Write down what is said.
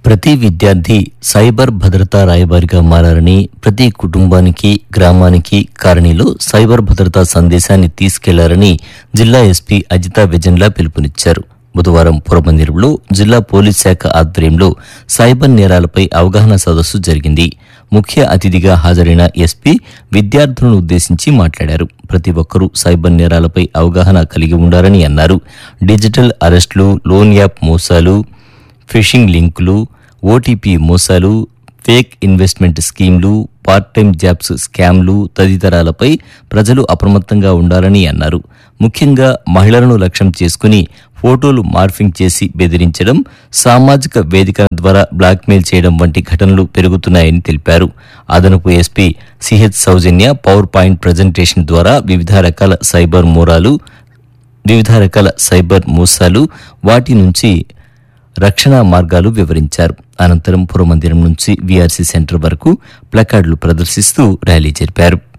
ప్రతి విద్యార్థి సైబర్ భద్రతా రాయబారిగా మారారని ప్రతి కుటుంబానికి గ్రామానికి కాలనీలో సైబర్ భద్రతా సందేశాన్ని తీసుకెళ్లారని జిల్లా ఎస్పీ అజితా విజన్లా పిలుపునిచ్చారు బుధవారం పురమందిరంలో జిల్లా పోలీస్ శాఖ ఆధ్వర్యంలో సైబర్ నేరాలపై అవగాహన సదస్సు జరిగింది ముఖ్య అతిథిగా హాజరైన ఎస్పీ విద్యార్థులను ఉద్దేశించి మాట్లాడారు ప్రతి ఒక్కరూ సైబర్ నేరాలపై అవగాహన కలిగి ఉండాలని అన్నారు డిజిటల్ అరెస్టులు లోన్ యాప్ మోసాలు ఫిషింగ్ లింకులు ఓటీపీ మోసాలు ఫేక్ ఇన్వెస్ట్మెంట్ స్కీమ్లు పార్ట్ టైం జాబ్స్ స్కామ్లు తదితరాలపై ప్రజలు అప్రమత్తంగా ఉండాలని అన్నారు ముఖ్యంగా మహిళలను లక్ష్యం చేసుకుని ఫోటోలు మార్ఫింగ్ చేసి బెదిరించడం సామాజిక వేదికల ద్వారా బ్లాక్మెయిల్ చేయడం వంటి ఘటనలు పెరుగుతున్నాయని తెలిపారు అదనపు SP CH Soujanya power point presentation ద్వారా వివిధ రకాల సైబర్ మూరాలు వివిధ రకాల సైబర్ మోసాలు వాటి నుంచి రక్షణ మార్గాలు వివరించారు అనంతరం పురమందిరం నుంచి వీఆర్సీ సెంటర్ వరకు ప్లకార్డులు ప్రదర్శిస్తూ ర్యాలీ జరిపారు